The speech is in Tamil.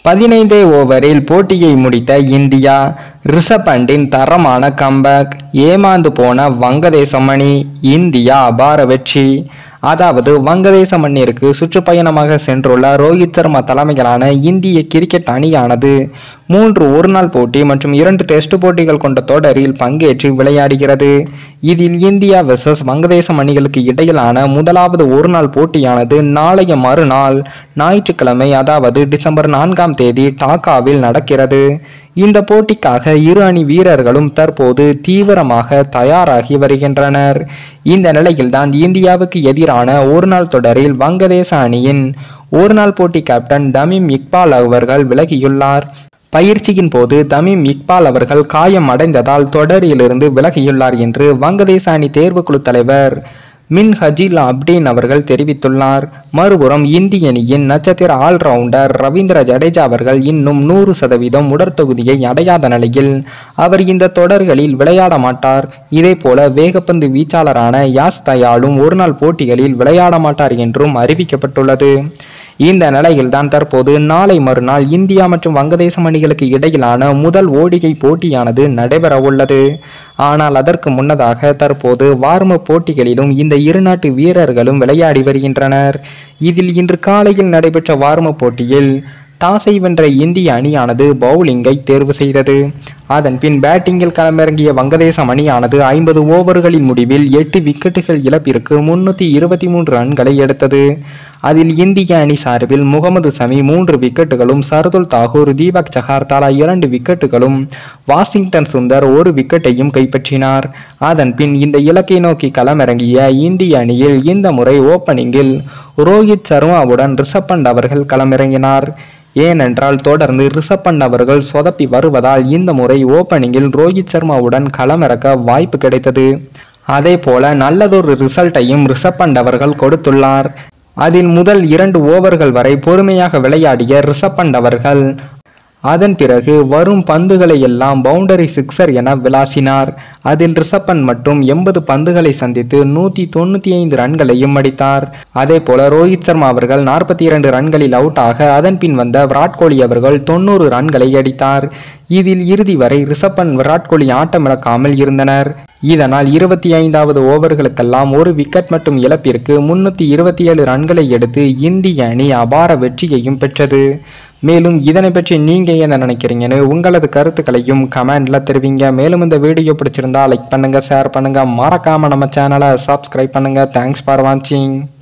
பதினைந்தே ஓவரில் போட்டியை முடித்த இந்தியா ரிஷப் பண்டின் தரமான கம்பேக் ஏமாந்து போன வங்கதேசம் அணி இந்தியா அபார வெற்றி அதாவது வங்கதேச மண்ணிற்கு சுற்றுப்பயணமாக சென்றுள்ள ரோஹித் சர்மா தலைமையிலான இந்திய கிரிக்கெட் அணியானது மூன்று ஒருநாள் போட்டி மற்றும் இரண்டு டெஸ்ட் போட்டிகள் கொண்ட தொடரில் பங்கேற்று விளையாடுகிறது இதில் இந்தியா வெர்சஸ் வங்கதேசம் அணிகளுக்கு இடையிலான முதலாவது ஒருநாள் போட்டியானது நாளைய மறுநாள் ஞாயிற்றுக்கிழமை அதாவது டிசம்பர் நான்காம் தேதி டாக்காவில் நடக்கிறது இந்த போட்டிக்காக இரு அணி வீரர்களும் தற்போது தீவிரமாக தயாராகி வருகின்றனர் இந்த நிலையில்தான் இந்தியாவுக்கு எதிரான ஒருநாள் தொடரில் வங்கதேச அணியின் ஒருநாள் போட்டி கேப்டன் தமீம் இக்பால் அவர்கள் விலகியுள்ளார் பயிற்சியின் போது தமீம் இக்பால் அவர்கள் காயம் அடைந்ததால் தொடரிலிருந்து விலகியுள்ளார் என்று வங்கதேச அணி தேர்வுக்குழு தலைவர் மின் ஹஜில் அப்டீன் அவர்கள் தெரிவித்துள்ளார் மறுபுறம் இந்திய அணியின் நட்சத்திர ஆல்ரவுண்டர் ரவீந்திர ஜடேஜா அவர்கள் இன்னும் நூறு சதவீதம் உடற்தொகுதியை அடையாத நிலையில் அவர் இந்த தொடர்களில் விளையாட மாட்டார் இதேபோல வேகப்பந்து வீச்சாளரான யாஸ் தயாலும் ஒருநாள் போட்டிகளில் விளையாட மாட்டார் என்றும் அறிவிக்கப்பட்டுள்ளது இந்த நிலையில்தான் தற்போது நாளை மறுநாள் இந்தியா மற்றும் வங்கதேசம் அணிகளுக்கு இடையிலான முதல் ஓடிகை போட்டியானது நடைபெற உள்ளது ஆனால் அதற்கு முன்னதாக தற்போது வார்ம போட்டிகளிலும் இந்த இரு நாட்டு வீரர்களும் விளையாடி வருகின்றனர் இதில் இன்று காலையில் நடைபெற்ற வார்ம போட்டியில் டாஸை வென்ற இந்திய அணியானது பவுலிங்கை தேர்வு செய்தது அதன் பின் பேட்டிங்கில் களமிறங்கிய வங்கதேசம் அணியானது ஐம்பது ஓவர்களின் முடிவில் எட்டு விக்கெட்டுகள் இழப்பிற்கு முன்னூற்றி இருபத்தி மூன்று ரன்களை எடுத்தது அதில் இந்திய அணி சார்பில் முகமது சமி மூன்று விக்கெட்டுகளும் சர்துல் தாகூர் தீபக் சஹார் தலா இரண்டு விக்கெட்டுகளும் வாஷிங்டன் சுந்தர் ஒரு விக்கெட்டையும் கைப்பற்றினார் அதன் பின் இந்த இலக்கை நோக்கி களமிறங்கிய இந்திய அணியில் இந்த முறை ஓப்பனிங்கில் ரோஹித் சர்மாவுடன் ரிஷப் பண்ட் அவர்கள் களமிறங்கினார் ஏனென்றால் தொடர்ந்து ரிஷப் பண்ட் அவர்கள் சொதப்பி வருவதால் இந்த முறை ஓப்பனிங்கில் ரோஹித் சர்மாவுடன் களமிறக்க வாய்ப்பு கிடைத்தது அதே போல நல்லதொரு ரிசல்ட்டையும் ரிஷப் பண்ட் அவர்கள் கொடுத்துள்ளார் அதில் முதல் இரண்டு ஓவர்கள் வரை பொறுமையாக விளையாடிய ரிஷப் பண்ட் அவர்கள் அதன் பிறகு வரும் பந்துகளை எல்லாம் பவுண்டரி சிக்ஸர் என விளாசினார் அதில் ரிஷப்பன் மட்டும் எண்பது பந்துகளை சந்தித்து நூற்றி தொண்ணூற்றி ஐந்து ரன்களையும் அடித்தார் அதே போல ரோஹித் சர்மா அவர்கள் நாற்பத்தி இரண்டு ரன்களில் அவுட் ஆக அதன் பின் வந்த விராட் கோலி அவர்கள் தொண்ணூறு ரன்களை அடித்தார் இதில் இறுதி வரை ரிஷப்பன் விராட் கோலி ஆட்டமிழக்காமல் இருந்தனர் இதனால் இருபத்தி ஐந்தாவது ஓவர்களுக்கெல்லாம் ஒரு விக்கெட் மட்டும் இழப்பிற்கு முன்னூற்றி இருபத்தி ஏழு ரன்களை எடுத்து இந்திய அணி அபார வெற்றியையும் பெற்றது மேலும் இதனை பற்றி நீங்க என்ன நினைக்கிறீங்கன்னு உங்களது கருத்துக்களையும் கமெண்ட்ல தெரிவிங்க மேலும் இந்த வீடியோ பிடிச்சிருந்தா லைக் பண்ணுங்க ஷேர் பண்ணுங்க மறக்காம நம்ம சேனலை சப்ஸ்கிரைப் பண்ணுங்க தேங்க்ஸ் ஃபார் வாட்சிங்